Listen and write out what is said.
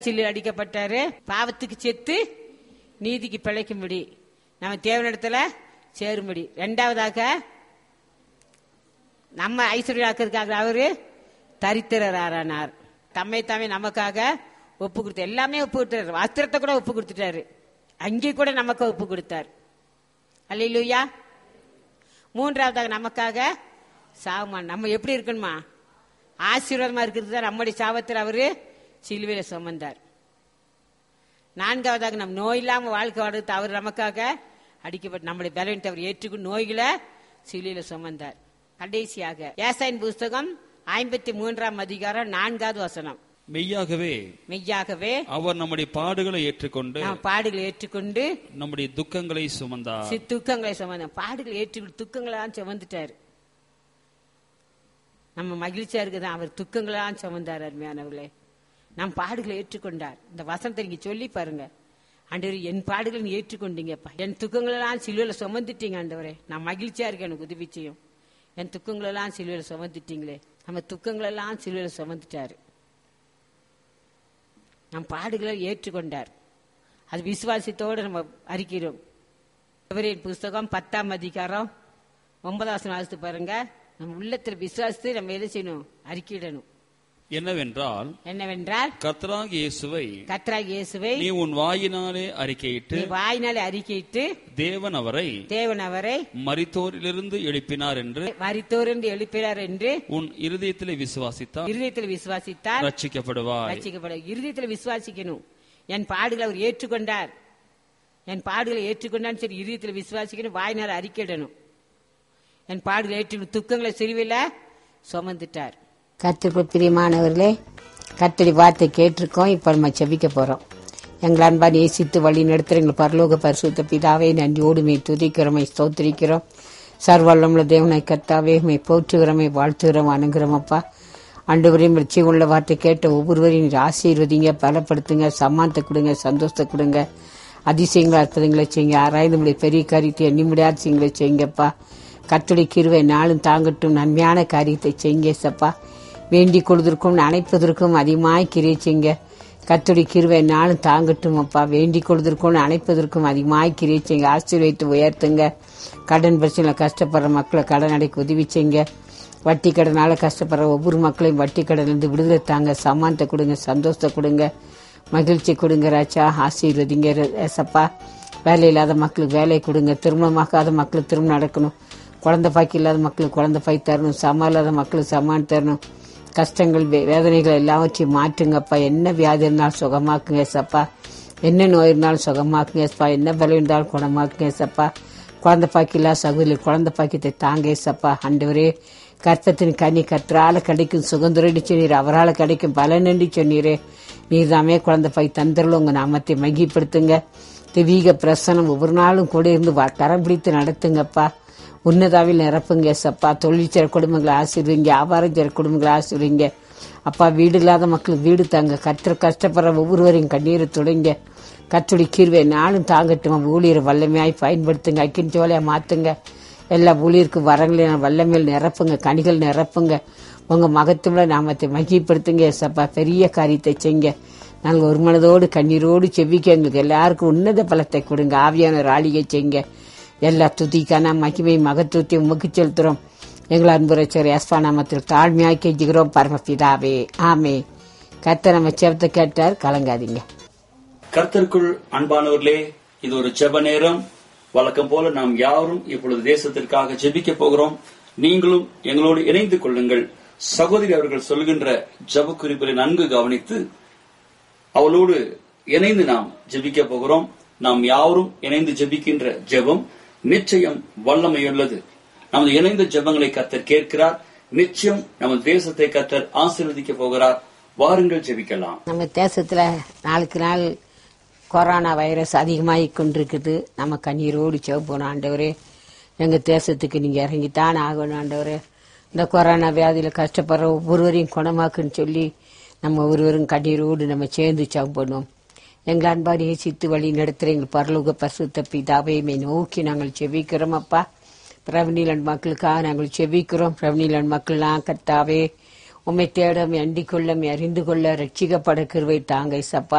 சில்லு அடிக்கப்பட்டாரு பாவத்துக்கு செத்து நீதிக்கு பிழைக்கும்படி நம்ம தேவனிடத்துல சேரும்படி ரெண்டாவதாக நம்ம ஐஸ்வர்யாக்கிறதுக்காக அவரு தரித்திரரானார் தம்மை தாமே நமக்காக ஒப்பு கொடுத்தார் எல்லாமே ஒப்பு கொடுத்தாரு வஸ்திரத்தை கூட ஒப்பு கொடுத்துட்டாரு அங்கே கூட நமக்கு ஒப்பு கொடுத்தார் அல்லையா மூன்றாவதாக நமக்காக சாவுமான் நம்ம எப்படி இருக்கணுமா ஆசீர்வாதமா இருக்கிறது தான் நம்முடைய சாபத்தில் அவரு சிலுவையில சுமந்தார் நான்காவதாக நம் நோய் இல்லாம வாழ்க்கை வாழ்றது அவர் நமக்காக அடிக்கப்பட்டு நம்முடைய பலவீனத்தை அவர் ஏற்றுக்கொண்டு நோய்களை சிலுவையில சுமந்தார் கடைசியாக ஏசாயின் புஸ்தகம் ஐம்பத்தி மூன்றாம் அதிகாரம் நான்காவது வசனம் மெய்யாகவே மெய்யாகவே அவர் நம்முடைய பாடுகளை ஏற்றுக்கொண்டு நாம் பாடுகளை ஏற்றுக்கொண்டு நம்முடைய துக்கங்களை சுமந்தார் சி- துக்கங்களை சுமந்த பாடுகளை ஏற்றுக்கொண்டு துக்கங்களாம் சுமந்துட்டாரு நம்ம மகிழ்ச்சியா இருக்குதான் அவர் துக்கங்களாம் சுமந்தார் அருமையானவர்களே நம் பாடுகளை ஏற்றுக்கொண்டார் இந்த வசனத்தை நீங்க சொல்லி பாருங்க ஆண்டவர் என் பாடுகளை நீ ஏற்றுக்கொண்டீங்கப்பா என் துக்கங்களெல்லாம் சிலுவையில் சுமந்துட்டீங்க ஆண்டவரே நான் மகிழ்ச்சியா இருக்கேன் எனக்கு உதவி செய்யும் என் துக்கங்களெல்லாம் சிலுவையில் சுமந்துட்டீங்களே நம்ம துக்கங்களெல்லாம் சிலுவையில் சுமந்துட்டாரு நம் பாடுகளை ஏற்றுக்கொண்டார் அது விசுவாசத்தோடு நம்ம அறிக்கிறோம் எவரேன் புஸ்தகம் பத்தாம் அதிகாரம் ஒன்பதாம் வசனம் வாசித்து பாருங்க நம்ம உள்ளத்தில் விசுவாசித்து நம்ம எதை செய்யணும் அறிக்கையிடணும் என்னவென்றால் என்னவென்றால் கர்த்தராகிய இயேசுவை கத்ராக் இயேசுவை நீ உன் வாயினாலே அறிக்கையிட்டு நீ வாயினாலே அறிக்கையிட்டு தேவன் அவரை தேவன் அவரை மரித்தோரிலிருந்து எழுப்பினார் என்று மறித்தோர் என்று எழுப்பினார் என்று உன் இருதயத்திலே விசுவாசித்தால் இருதயத்தில் விசுவாசித்தால் ரட்சிக்கப்படுவாய் ரட்சிக்கப்பட இருதயத்தில் விசுவாசிக்கணும் என் பாடுகளை அவர் ஏற்றுக்கொண்டார் என் பாடுகளை ஏற்றுக்கொண்டான்னு சரி இருதயத்தில் விசுவாசிக்கணும் வாயினால் அறிக்கையிடணும் என் பாடுகளை ஏற்று துக்கங்களை சிறுவில சுமந்துட்டார் கத்திற்குள் பிரியமானவர்களே கத்தடி வார்த்தை கேட்டிருக்கோம் இப்ப நம்ம செபிக்க போறோம் எங்கள் அன்பா நேசித்து வழி நடத்துற எங்கள் பரலோக பரிசுத்த பிதாவே நன்றியோடு மே துதிக்கிறோமை ஸ்தோத்திரிக்கிறோம் சர்வல்லமுள்ள தேவனை கத்தாவே மே போற்றுகிறோமை வாழ்த்துகிறோம் அணுகிறோம் அப்பா ஆண்டவரையும் லட்சியம் உள்ள வார்த்தை கேட்ட ஒவ்வொருவரையும் நீர் ஆசீர்வதிங்க பலப்படுத்துங்க சம்மானத்தை கொடுங்க சந்தோஷத்தை கொடுங்க அதிசயங்களை அற்புதங்களை செய்யுங்க ஆராய்ந்து முடிய பெரிய காரியத்தை எண்ணி முடியாத செய்யுங்களை செய்யுங்கப்பா கத்துடைய கிருவை நாளும் தாங்கட்டும் நன்மையான காரியத்தை செய்யுங்க சப்பா வேண்டிக் கொள்வதற்கும் அணைப்பதற்கும் அதிகமாய் கிரியை செய்யுங்க கத்துடைய கிருவை நாளும் தாங்கட்டும் அப்பா வேண்டிக் கொள்வதற்கும் அணைப்பதற்கும் அதிகமாய் கிரியை செய்யுங்க ஆசீர்வதித்து உயர்த்துங்க கடன் பிரச்சனை கஷ்டப்படுற மக்களை கடன் அடைக்க உதவி செய்யுங்க வட்டி கடனால கஷ்டப்படுற ஒவ்வொரு மக்களையும் வட்டி கடனிலிருந்து விடுதலை தாங்க சமானத்தை கொடுங்க சந்தோஷத்தை கொடுங்க மகிழ்ச்சி கொடுங்க ராச்சா ஆசீர்வதிங்க ஏசப்பா வேலை இல்லாத மக்களுக்கு வேலை கொடுங்க திருமணமாகாத மக்களுக்கு திருமணம் நடக்கணும் குழந்தை பாக்கி இல்லாத மக்களுக்கு குழந்தை பாய் தரணும் சமா இல்லாத மக்களுக்கு சமான் தரணும் கஷ்டங்கள் வே- வேதனைகள் எல்லாவற்றையும் மாற்றுங்கப்பா என்ன வியாதி இருந்தாலும் சுகமாக்குங்க ஏசப்பா என்ன நோய் இருந்தாலும் சுகமாக்குங்க ஏசப்பா என்ன பலம் இருந்தாலும் குணமாக்குங்க ஏசப்பா குழந்தை பாக்கில்லா சகோதரி குழந்தை பாக்கியத்தை தாங்க ஏசப்பா ஆண்டவரே கர்த்தத்தின் கனி கற்றால கிடைக்கும் சுகந்துரடி சொன்னீர் அவரால் கிடைக்கும் பலனண்டி சொன்னீரே நீர் தாமே குழந்தை பாய் தந்தரில் உங்க நாமத்தை மகிப்படுத்துங்க தெய்வீக பிரசனம் ஒவ்வொரு நாளும் கூட இருந்து வ- கரம் பிடித்து நடத்துங்கப்பா உன்னதாவில் நிரப்புங்க ஏசப்பா தொழில் செய்கிற குடும்பங்களை ஆசீர்வீங்க வியாபாரம் செய்கிற குடும்பங்களை ஆசீர்வீங்க அப்பா வீடு இல்லாத மக்களுக்கு வீடு தாங்க கற்று கஷ்டப்படுற ஒவ்வொருவரையும் கண்ணீரை தொடங்க கத்துடி கீர்வை நாளும் தாங்கட்டும் ஊழியரை வல்லமையாய் பயன்படுத்துங்க அக்கின் சோலையா மாத்துங்க எல்லா ஊழியருக்கு வரங்களையும் வல்லமையில் நிரப்புங்க கனிகள் நிரப்புங்க உங்க மகத்துவ நாமத்தை மகிப்படுத்துங்க ஏசப்பா பெரிய காரியத்தை செய்ங்க நாங்கள் ஒரு மனதோடு கண்ணீரோடு செவிக்க எங்களுக்கு எல்லாருக்கும் உன்னத பலத்தை கொடுங்க ஆவியான ராளிகை செய்ங்க எல்லா துதிக்கான மகிமை மகத்துவத்தை உமக்கு செலுத்துறோம் எங்கள் அன்புரச்சர் எஸ்பா நாமத்தில் தாழ்மையாய் கெஞ்சுகிறோம் பரமபிதாவே ஆமே கத்த நம்ம செவத்தை கேட்டார் கலங்காதீங்க கர்த்தருக்குள் அன்பானவர்களே இது ஒரு ஜெப நேரம் வழக்கம் போல நாம் யாரும் இப்பொழுது தேசத்திற்காக ஜெபிக்க போகிறோம் நீங்களும் எங்களோடு இணைந்து கொள்ளுங்கள் சகோதரி அவர்கள் சொல்கின்ற ஜெப குறிப்புகளை நன்கு கவனித்து அவளோடு இணைந்து நாம் ஜெபிக்க போகிறோம் நாம் யாவரும் இணைந்து ஜெபிக்கின்ற ஜெபம் நிச்சயம் வல்லமையுள்ளது நமது இணைந்த ஜெபங்களை கர்த்தர் கேட்கிறார் நிச்சயம் நமது தேசத்தை கர்த்தர் ஆசீர்வதிக்க போகிறார் வாருங்கள் ஜெபிக்கலாம் நம்ம தேசத்துல நாளுக்கு நாள் கொரோனா வைரஸ் அதிகமாகி கொண்டிருக்குது நம்ம கண்ணீரோடு செவப்போம் ஆண்டவரே எங்க தேசத்துக்கு நீங்க இறங்கித்தான் ஆகணும் ஆண்டவரே இந்த கொரோனா வியாதியில கஷ்டப்படுற ஒவ்வொருவரையும் குணமாக்குன்னு சொல்லி நம்ம ஒருவரும் கண்ணீரோடு நம்ம சேர்ந்து செவப்போம் எங்கள் அன்பாடி சித்து வழி நடத்துகிற எங்கள் பரலோக பரிசுத்த பிதாவையுமே நோக்கி நாங்கள் செவிக்கிறோம் அப்பா பிரவனிலன் மக்களுக்காக நாங்கள் செவிக்கிறோம் பிரவனிலன் மக்கள்லாம் கர்த்தாவே உம்மை தேட உம்மை அண்டிக் கொள்ள உம்மை அறிந்து கொள்ள ரட்சிக்கப்பட கிருவை தாங்க சப்பா